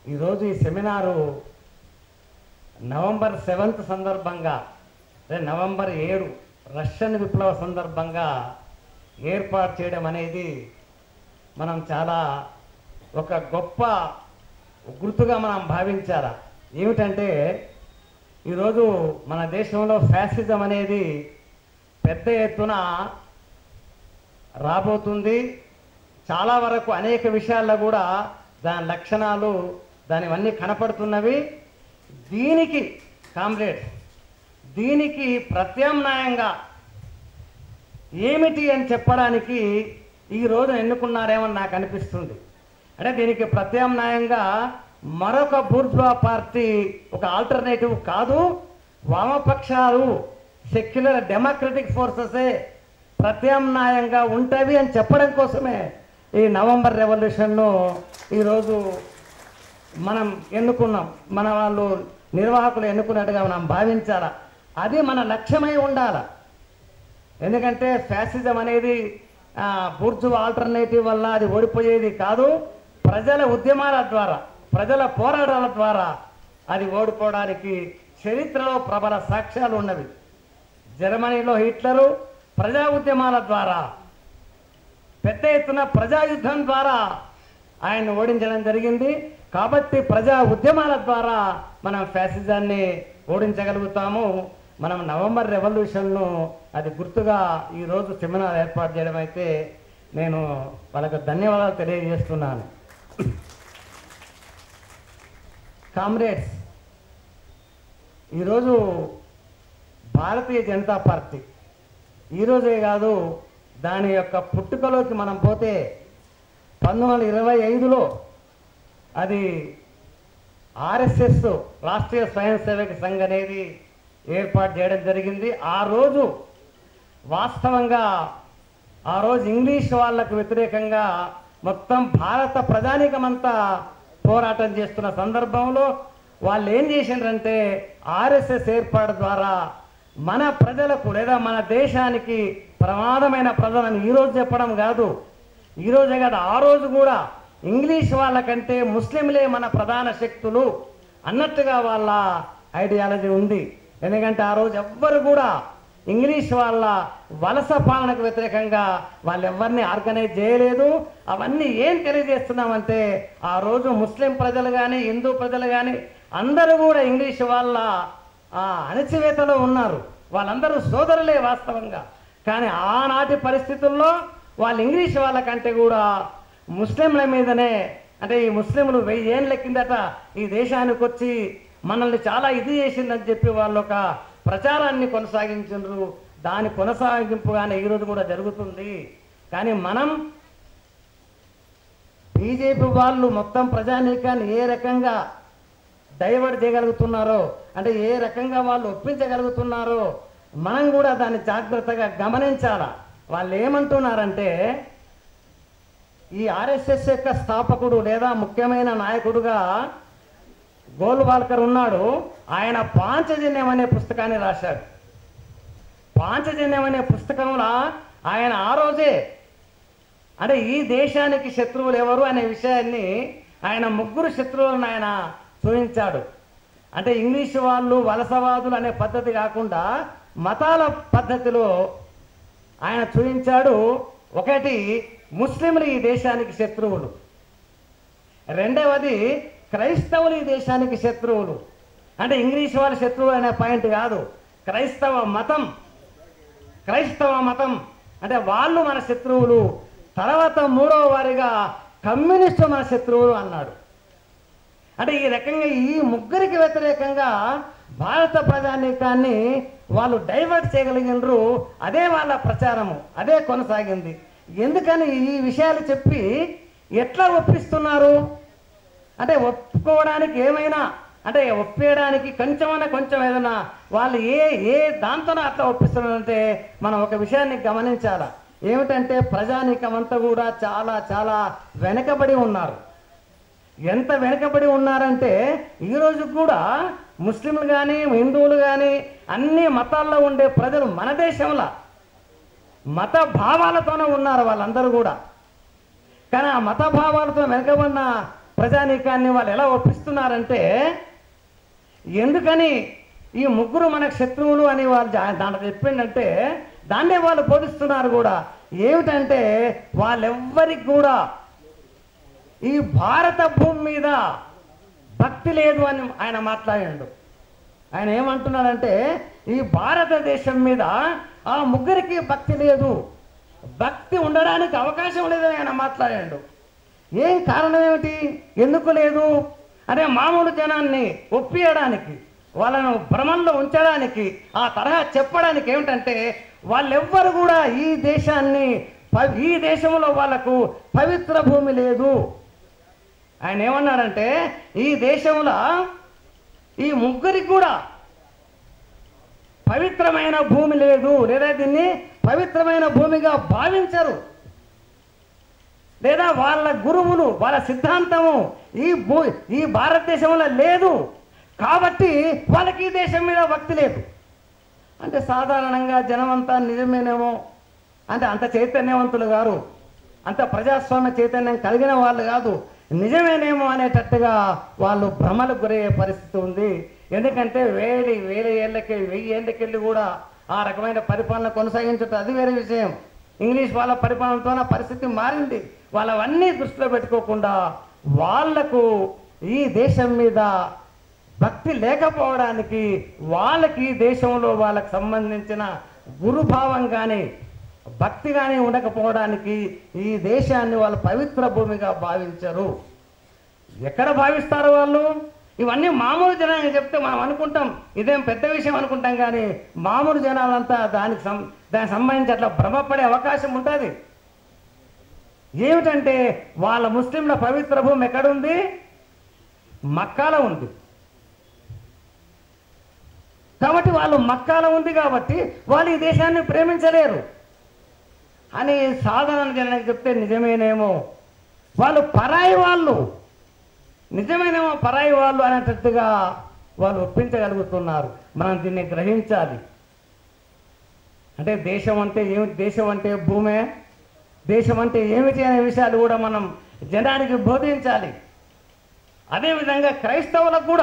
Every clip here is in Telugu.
ఈరోజు ఈ సెమినారు నవంబర్ సెవెంత్ సందర్భంగా అదే నవంబర్ ఏడు రష్యన్ విప్లవ సందర్భంగా ఏర్పాటు చేయడం అనేది మనం చాలా ఒక గొప్ప గుర్తుగా మనం భావించాలా ఏమిటంటే ఈరోజు మన దేశంలో ఫ్యాసిజం అనేది పెద్ద ఎత్తున రాబోతుంది చాలా వరకు అనేక విషయాల్లో కూడా దాని లక్షణాలు దానివన్నీ కనపడుతున్నవి దీనికి కామ్రేడ్స్ దీనికి ప్రత్యామ్నాయంగా ఏమిటి అని చెప్పడానికి ఈ రోజు ఎన్నుకున్నారేమని నాకు అనిపిస్తుంది అంటే దీనికి ప్రత్యామ్నాయంగా మరొక బూర్జ్వా పార్టీ ఒక ఆల్టర్నేటివ్ కాదు వామపక్షాలు సెక్యులర్ డెమోక్రటిక్ ఫోర్సెసే ప్రత్యామ్నాయంగా ఉంటవి అని చెప్పడం కోసమే ఈ నవంబర్ రెవల్యూషన్ను ఈరోజు మనం ఎన్నుకున్నాం మన వాళ్ళు నిర్వాహకులు ఎన్నుకున్నట్టుగా మనం భావించాలా అది మన లక్ష్యమై ఉండాలి ఎందుకంటే ఫ్యాసిజం అనేది ఆ, బూర్జు ఆల్టర్నేటివ్ వల్ల అది ఓడిపోయేది కాదు ప్రజల ఉద్యమాల ద్వారా ప్రజల పోరాటాల ద్వారా అది ఓడిపోవడానికి చరిత్రలో ప్రబల సాక్ష్యాలు ఉన్నవి జర్మనీలో హిట్లరు ప్రజా ఉద్యమాల ద్వారా పెద్ద ఎత్తున ప్రజాయుద్ధం ద్వారా ఆయన ఓడించడం జరిగింది కాబట్టి ప్రజా ఉద్యమాల ద్వారా మనం ఫ్యాసిజాన్ని ఓడించగలుగుతాము మనం నవంబర్ రెవల్యూషన్ను అది గుర్తుగా ఈరోజు సెమినార్ ఏర్పాటు చేయడం అయితే నేను వాళ్ళకు ధన్యవాదాలు తెలియజేస్తున్నాను కామ్రేడ్స్ ఈరోజు భారతీయ జనతా పార్టీ ఈరోజే కాదు దాని యొక్క పుట్టుకలోకి మనం పోతే పంతొమ్మిది వందల ఇరవై ఐదులో అది ఆర్ఎస్ఎస్ రాష్ట్రీయ స్వయం సేవక సంఘ్ అనేది ఏర్పాటు చేయడం జరిగింది ఆ రోజు వాస్తవంగా ఆ రోజు ఇంగ్లీష్ వాళ్ళకు వ్యతిరేకంగా మొత్తం భారత ప్రజానికమంతా పోరాటం చేస్తున్న సందర్భంలో వాళ్ళు ఏం చేసిండ్రంటే ఆర్ఎస్ఎస్ ఏర్పాటు ద్వారా మన ప్రజలకు లేదా మన దేశానికి ప్రమాదమైన ప్రజలను ఈరోజు చెప్పడం కాదు ఈరోజే కాదు ఆ రోజు కూడా ఇంగ్లీష్ వాళ్ళకంటే ముస్లింలే మన ప్రధాన శక్తులు అన్నట్టుగా వాళ్ళ ఐడియాలజీ ఉంది ఎందుకంటే ఆ రోజు ఎవ్వరు కూడా ఇంగ్లీష్ వాళ్ళ వలస పాలనకు వ్యతిరేకంగా వాళ్ళు ఎవరిని ఆర్గనైజ్ చేయలేదు అవన్నీ ఏం తెలియజేస్తున్నామంటే ఆ రోజు ముస్లిం ప్రజలు కానీ హిందూ ప్రజలు కానీ అందరూ కూడా ఇంగ్లీష్ వాళ్ళ ఆ, అణచివేతలో ఉన్నారు వాళ్ళందరూ సోదరులే వాస్తవంగా కానీ ఆనాటి పరిస్థితుల్లో వాళ్ళు ఇంగ్లీష్ వాళ్ళకంటే కూడా ముస్లింల మీదనే అంటే ఈ ముస్లింలు వెయ్యి ఏళ్ళ కిందట ఈ దేశానికి వచ్చి మనల్ని చాలా ఇది చేసిందని చెప్పి వాళ్ళు ఒక ప్రచారాన్ని కొనసాగించారు దాని కొనసాగింపుగానే ఈరోజు కూడా జరుగుతుంది కానీ మనం బీజేపీ వాళ్ళు మొత్తం ప్రజానీకాన్ని ఏ రకంగా డైవర్ట్ చేయగలుగుతున్నారో అంటే ఏ రకంగా వాళ్ళు ఒప్పించగలుగుతున్నారో మనం కూడా దాన్ని జాగ్రత్తగా గమనించాలా వాళ్ళు ఏమంటున్నారంటే ఈ ఆర్ఎస్ఎస్ యొక్క స్థాపకుడు లేదా ముఖ్యమైన నాయకుడుగా గోల్వాల్కర్ ఉన్నాడు ఆయన పాంచజన్యం అనే పుస్తకాన్ని రాశాడు పాంచజన్యం అనే పుస్తకంలో ఆయన ఆ రోజే అంటే ఈ దేశానికి శత్రువులు ఎవరు అనే విషయాన్ని ఆయన ముగ్గురు శత్రువులను ఆయన చూపించాడు అంటే ఇంగ్లీష్ వాళ్ళు వలసవాదులు అనే పద్ధతి కాకుండా మతాల పద్ధతిలో ఆయన చూపించాడు ఒకటి ముస్లింలు ఈ దేశానికి శత్రువులు రెండవది క్రైస్తవులు ఈ దేశానికి శత్రువులు అంటే ఇంగ్లీష్ వాళ్ళ శత్రువులు అనే పాయింట్ కాదు క్రైస్తవ మతం క్రైస్తవ మతం అంటే వాళ్ళు మన శత్రువులు తర్వాత మూడవ వారిగా కమ్యూనిస్టు మన శత్రువులు అన్నాడు అంటే ఈ రకంగా ఈ ముగ్గురికి వ్యతిరేకంగా భారత ప్రజానీకాన్ని వాళ్ళు డైవర్ట్ చేయగలిగినరు అదే వాళ్ళ ప్రచారము అదే కొనసాగింది ఎందుకని ఈ విషయాలు చెప్పి ఎట్లా ఒప్పిస్తున్నారు అంటే ఒప్పుకోవడానికి ఏమైనా అంటే ఒప్పేయడానికి కొంచెమైనా కొంచెం ఏదైనా వాళ్ళు ఏ ఏ దాంతోనో అట్లా ఒప్పిస్తున్నారంటే మనం ఒక విషయాన్ని గమనించాలా ఏమిటంటే ప్రజానీకం అంతా కూడా చాలా చాలా వెనకబడి ఉన్నారు ఎంత వెనకబడి ఉన్నారంటే ఈరోజు కూడా ముస్లింలు కానీ హిందువులు కానీ అన్ని మతాల్లో ఉండే ప్రజలు మన దేశంలో మత భావాలతోనే ఉన్నారు వాళ్ళందరూ కూడా కానీ ఆ మత భావాలతో వెనకబడిన ప్రజానీకాన్ని వాళ్ళు ఎలా ఒప్పిస్తున్నారంటే ఎందుకని ఈ ముగ్గురు మనకు శత్రువులు అని వాళ్ళు జా- దాంట్లో చెప్పిండంటే దాన్నే వాళ్ళు బోధిస్తున్నారు కూడా ఏమిటంటే వాళ్ళెవ్వరికి కూడా ఈ భారత భూమి మీద భక్తి లేదు అని ఆయన మాట్లాడాడు ఆయన ఏమంటున్నాడంటే ఈ భారతదేశం మీద ఆ ముగ్గురికి భక్తి లేదు భక్తి ఉండడానికి అవకాశం లేదని ఆయన మాట్లాడాడు ఏం కారణం ఏమిటి ఎందుకు లేదు అదే మామూలు జనాన్ని ఒప్పియడానికి వాళ్ళను భ్రమంలో ఉంచడానికి ఆ తరహా చెప్పడానికి ఏమిటంటే వాళ్ళెవ్వరు కూడా ఈ దేశాన్ని ప- ఈ దేశంలో వాళ్ళకు పవిత్ర భూమి లేదు ఆయన ఏమన్నాడంటే ఈ దేశంలో ఈ ముగ్గురికి కూడా పవిత్రమైన భూమి లేదు లేదా దీన్ని పవిత్రమైన భూమిగా భావించరు లేదా వాళ్ళ గురువులు వాళ్ళ సిద్ధాంతము ఈ భూ ఈ భారతదేశంలో లేదు కాబట్టి వాళ్ళకి ఈ దేశం మీద భక్తి లేదు అంటే సాధారణంగా జనమంతా నిజమేనేమో అంటే అంత చైతన్యవంతులు గారు అంత ప్రజాస్వామ్య చైతన్యం కలిగిన వాళ్ళు కాదు నిజమేనేమో అనేటట్టుగా వాళ్ళు భ్రమలకు గురయ్యే పరిస్థితి ఉంది ఎందుకంటే వేడి వేల ఏళ్ళకి వెయ్యి ఏళ్ళకెళ్ళి కూడా ఆ రకమైన పరిపాలన కొనసాగించటం అది వేరే విషయం ఇంగ్లీష్ వాళ్ళ పరిపాలనతో నా పరిస్థితి మారింది వాళ్ళవన్నీ దృష్టిలో పెట్టుకోకుండా వాళ్లకు ఈ దేశం మీద భక్తి లేకపోవడానికి వాళ్ళకి ఈ దేశంలో వాళ్ళకి సంబంధించిన గురుభావం కానీ భక్తి కానీ ఉండకపోవడానికి ఈ దేశాన్ని వాళ్ళు పవిత్ర భూమిగా భావించరు ఎక్కడ భావిస్తారు వాళ్ళు ఇవన్నీ మామూలు జనానికి చెప్తే మనం అనుకుంటాం ఇదేం పెద్ద విషయం అనుకుంటాం కానీ మామూలు జనాలంతా దానికి సం దానికి సంబంధించి అట్లా భ్రమపడే అవకాశం ఉంటుంది ఏమిటంటే వాళ్ళ ముస్లింల పవిత్ర భూమి ఎక్కడుంది మక్కాలో ఉంది కాబట్టి వాళ్ళు మక్కాలో ఉంది కాబట్టి వాళ్ళు ఈ దేశాన్ని ప్రేమించలేరు అని సాధారణ జనానికి చెప్తే నిజమేనేమో వాళ్ళు పరాయి వాళ్ళు నిజమేనేమో పరాయి వాళ్ళు అనేటట్టుగా వాళ్ళు ఒప్పించగలుగుతున్నారు మనం దీన్ని గ్రహించాలి అంటే దేశం అంటే ఏమిటి దేశం అంటే భూమే దేశం అంటే ఏమిటి అనే విషయాలు కూడా మనం జనానికి బోధించాలి అదేవిధంగా క్రైస్తవులకు కూడా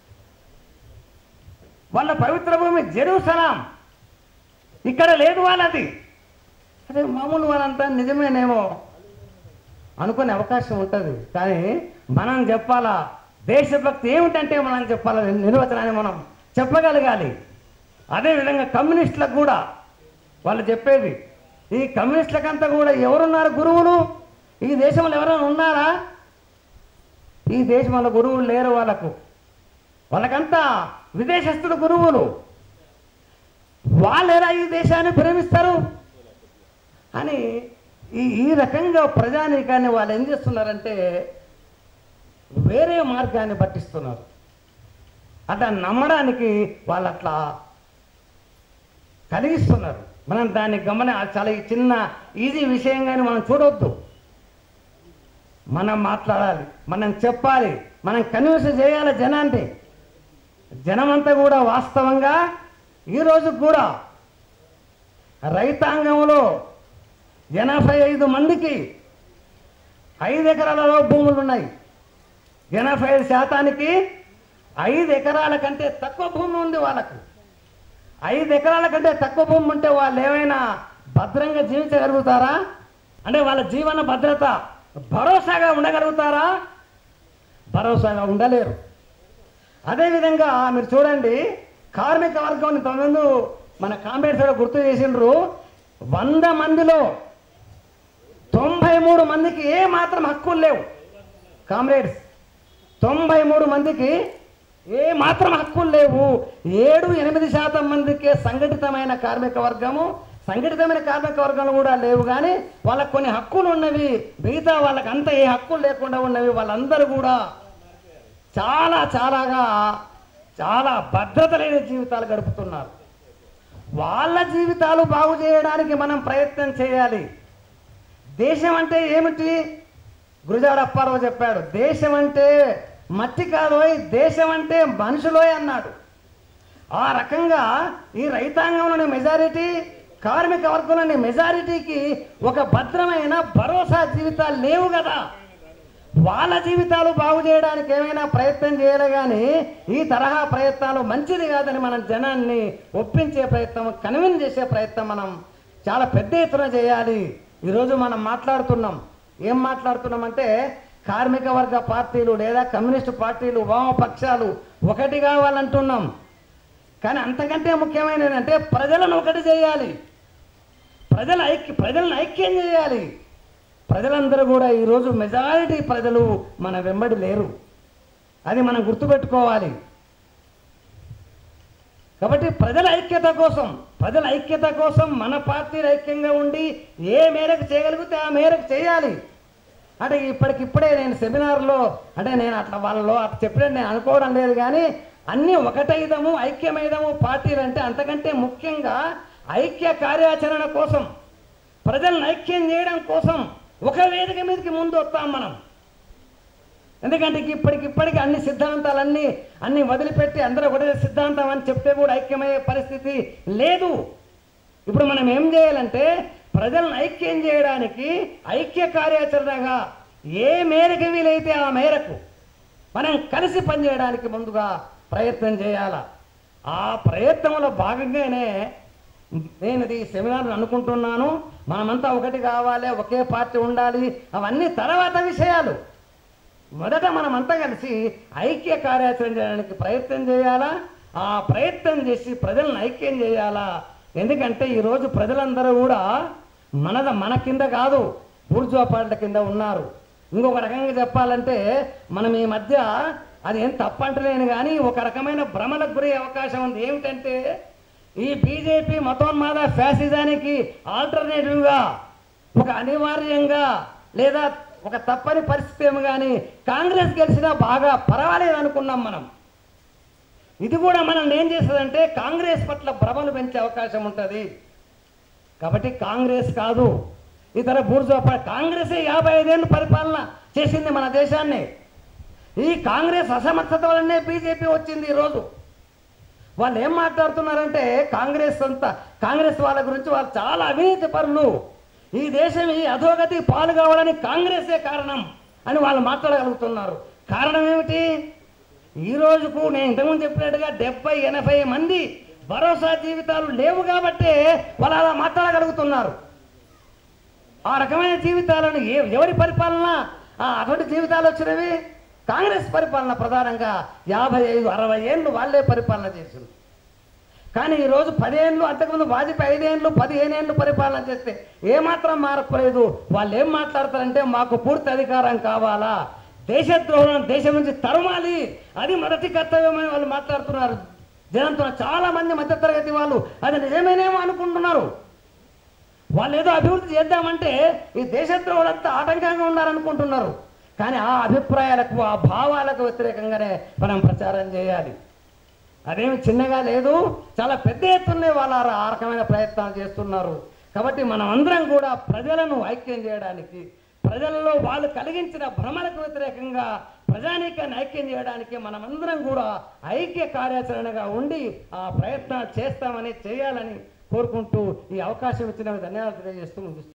వాళ్ళ పవిత్ర భూమి జెరూసలాం ఇక్కడ లేదు వాళ్ళది అదే మామూలు వాళ్ళంతా నిజమేనేమో అనుకునే అవకాశం ఉంటుంది కానీ మనం చెప్పాలా దేశభక్తి ఏమిటంటే మనం చెప్పాలా నిర్వచనాన్ని మనం చెప్పగలగాలి అదేవిధంగా కమ్యూనిస్టులకు కూడా వాళ్ళు చెప్పేది ఈ కమ్యూనిస్టులకంతా కూడా ఎవరున్నారు గురువులు ఈ దేశంలో ఎవరైనా ఉన్నారా ఈ దేశంలో గురువులు లేరు వాళ్ళకు వాళ్ళకంతా విదేశస్తుడు గురువులు వాళ్ళు ఎలా ఈ దేశాన్ని ప్రేమిస్తారు అని ఈ ఈ రకంగా ప్రజానీకాన్ని వాళ్ళు ఏం చేస్తున్నారంటే వేరే మార్గాన్ని పట్టిస్తున్నారు అట్లా నమ్మడానికి వాళ్ళు అట్లా కలిగిస్తున్నారు మనం దాన్ని గమన చాలా ఈ చిన్న ఈజీ విషయంగానే మనం చూడొద్దు మనం మాట్లాడాలి మనం చెప్పాలి మనం కన్విన్స్ చేయాలి జనాన్ని జనమంతా కూడా వాస్తవంగా ఈరోజు కూడా రైతాంగంలో ఎనభై ఐదు మందికి ఐదు ఎకరాలలో భూములు ఉన్నాయి ఎనభై ఐదు శాతానికి ఐదు ఎకరాల కంటే తక్కువ భూమి ఉంది వాళ్ళకు ఐదు ఎకరాల కంటే తక్కువ భూమి ఉంటే వాళ్ళు ఏమైనా భద్రంగా జీవించగలుగుతారా అంటే వాళ్ళ జీవన భద్రత భరోసాగా ఉండగలుగుతారా భరోసాగా ఉండలేరు అదేవిధంగా మీరు చూడండి కార్మిక వర్గం ఇంతకుముందు మన కాంబేడ్స్ కూడా గుర్తు చేసిండ్రు వంద మందిలో తొంభై మూడు మందికి ఏ మాత్రం హక్కులు లేవు కామ్రేడ్స్ తొంభై మూడు మందికి ఏ మాత్రం హక్కులు లేవు ఏడు ఎనిమిది శాతం మందికే సంఘటితమైన కార్మిక వర్గము సంఘటితమైన కార్మిక వర్గంలో కూడా లేవు కానీ వాళ్ళకు కొన్ని హక్కులు ఉన్నవి మిగతా వాళ్ళకి అంత ఏ హక్కులు లేకుండా ఉన్నవి వాళ్ళందరూ కూడా చాలా చాలాగా చాలా భద్రత లేని జీవితాలు గడుపుతున్నారు వాళ్ళ జీవితాలు బాగు చేయడానికి మనం ప్రయత్నం చేయాలి దేశం అంటే ఏమిటి గురుజాడ అప్పారావు చెప్పాడు దేశం అంటే మట్టి కాదోయ్ దేశం అంటే మనుషులోయ్ అన్నాడు ఆ రకంగా ఈ రైతాంగంలోని మెజారిటీ కార్మిక వర్గంలోని మెజారిటీకి ఒక భద్రమైన భరోసా జీవితాలు లేవు కదా వాళ్ళ జీవితాలు బాగు చేయడానికి ఏమైనా ప్రయత్నం చేయాలి కానీ ఈ తరహా ప్రయత్నాలు మంచిది కాదని మనం జనాన్ని ఒప్పించే ప్రయత్నం కన్విన్స్ చేసే ప్రయత్నం మనం చాలా పెద్ద ఎత్తున చేయాలి ఈరోజు మనం మాట్లాడుతున్నాం ఏం మాట్లాడుతున్నాం అంటే కార్మిక వర్గ పార్టీలు లేదా కమ్యూనిస్టు పార్టీలు వామపక్షాలు ఒకటి కావాలంటున్నాం కానీ అంతకంటే ముఖ్యమైనది అంటే ప్రజలను ఒకటి చేయాలి ప్రజల ఐక్య ప్రజలను ఐక్యం చేయాలి ప్రజలందరూ కూడా ఈరోజు మెజారిటీ ప్రజలు మన వెంబడి లేరు అది మనం గుర్తుపెట్టుకోవాలి కాబట్టి ప్రజల ఐక్యత కోసం ప్రజల ఐక్యత కోసం మన పార్టీలు ఐక్యంగా ఉండి ఏ మేరకు చేయగలిగితే ఆ మేరకు చేయాలి అంటే ఇప్పటికిప్పుడే నేను సెమినార్లో అంటే నేను అట్లా వాళ్ళలో అట్లా చెప్పినట్టు నేను అనుకోవడం లేదు కానీ అన్నీ ఒకటైదము ఐక్యమైదము పార్టీలు అంటే అంతకంటే ముఖ్యంగా ఐక్య కార్యాచరణ కోసం ప్రజలను ఐక్యం చేయడం కోసం ఒక వేదిక మీదకి ముందు వస్తాం మనం ఎందుకంటే ఇప్పటికిప్పటికి అన్ని సిద్ధాంతాలన్నీ అన్ని వదిలిపెట్టి అందరూ ఒకటే సిద్ధాంతం అని చెప్తే కూడా ఐక్యమయ్యే పరిస్థితి లేదు ఇప్పుడు మనం ఏం చేయాలంటే ప్రజలను ఐక్యం చేయడానికి ఐక్య కార్యాచరణగా ఏ మేరకు వీలైతే ఆ మేరకు మనం కలిసి పనిచేయడానికి ముందుగా ప్రయత్నం చేయాల ఆ ప్రయత్నంలో భాగంగానే నేను ఇది సెమినార్ అనుకుంటున్నాను మనమంతా ఒకటి కావాలి ఒకే పార్టీ ఉండాలి అవన్నీ తర్వాత విషయాలు మొదట మనమంతా కలిసి ఐక్య కార్యాచరణ చేయడానికి ప్రయత్నం చేయాలా ఆ ప్రయత్నం చేసి ప్రజలను ఐక్యం చేయాలా ఎందుకంటే ఈరోజు ప్రజలందరూ కూడా మనద మన కింద కాదు బూర్జువా పార్టీల కింద ఉన్నారు ఇంకొక రకంగా చెప్పాలంటే మనం ఈ మధ్య అది ఏం తప్పంటలేను కానీ ఒక రకమైన భ్రమలకు గురయ్యే అవకాశం ఉంది ఏమిటంటే ఈ బీజేపీ మతోన్మాద ఫ్యాసిజానికి ఆల్టర్నేటివ్గా ఒక అనివార్యంగా లేదా ఒక తప్పని పరిస్థితి ఏమో కానీ కాంగ్రెస్ గెలిచినా బాగా పర్వాలేదు అనుకున్నాం మనం ఇది కూడా మనం ఏం చేస్తుందంటే కాంగ్రెస్ పట్ల భ్రమను పెంచే అవకాశం ఉంటుంది కాబట్టి కాంగ్రెస్ కాదు ఇతర బూర్జా పా- కాంగ్రెసే యాభై ఐదేళ్ళు పరిపాలన చేసింది మన దేశాన్ని ఈ కాంగ్రెస్ అసమర్థత వల్లనే బీజేపీ వచ్చింది ఈరోజు వాళ్ళు ఏం మాట్లాడుతున్నారంటే కాంగ్రెస్ అంతా కాంగ్రెస్ వాళ్ళ గురించి వాళ్ళు చాలా అవినీతి పరులు ఈ దేశం ఈ అధోగతి పాలు కావాలని కాంగ్రెసే కారణం అని వాళ్ళు మాట్లాడగలుగుతున్నారు కారణం ఏమిటి ఈ రోజుకు నేను ఇంతకుముందు చెప్పినట్టుగా డెబ్బై ఎనభై మంది భరోసా జీవితాలు లేవు కాబట్టే వాళ్ళు అలా మాట్లాడగలుగుతున్నారు ఆ రకమైన జీవితాలను ఏ ఎవరి పరిపాలన ఆ అటువంటి జీవితాలు వచ్చినవి కాంగ్రెస్ పరిపాలన ప్రధానంగా యాభై ఐదు అరవై ఏళ్ళు వాళ్ళే పరిపాలన చేసింది కానీ ఈరోజు పదేళ్ళు అంతకుముందు వాజ్పేయి ఐదేళ్ళు పదిహేను ఏళ్ళు పరిపాలన చేస్తే ఏమాత్రం మార్పలేదు వాళ్ళు ఏం మాట్లాడతారంటే మాకు పూర్తి అధికారం కావాలా దేశద్రోహులను దేశం నుంచి తరమాలి అది మొదటి కర్తవ్యమని వాళ్ళు మాట్లాడుతున్నారు జనంతో చాలా మంది మధ్యతరగతి వాళ్ళు అది నిజమేనేమో అనుకుంటున్నారు వాళ్ళు ఏదో అభివృద్ధి చేద్దామంటే ఈ దేశద్రోహులంతా ఆటంకంగా ఉన్నారనుకుంటున్నారు కానీ ఆ అభిప్రాయాలకు ఆ భావాలకు వ్యతిరేకంగానే మనం ప్రచారం చేయాలి అదేమి చిన్నగా లేదు చాలా పెద్ద ఎత్తునే వాళ్ళ ఆ రకమైన ప్రయత్నాలు చేస్తున్నారు కాబట్టి మనం అందరం కూడా ప్రజలను ఐక్యం చేయడానికి ప్రజలలో వాళ్ళు కలిగించిన భ్రమలకు వ్యతిరేకంగా ప్రజానీకాన్ని ఐక్యం చేయడానికి మనమందరం కూడా ఐక్య కార్యాచరణగా ఉండి ఆ ప్రయత్నాలు చేస్తామని చేయాలని కోరుకుంటూ ఈ అవకాశం ఇచ్చిన ధన్యవాదాలు తెలియజేస్తూ ముగిస్తున్నాను.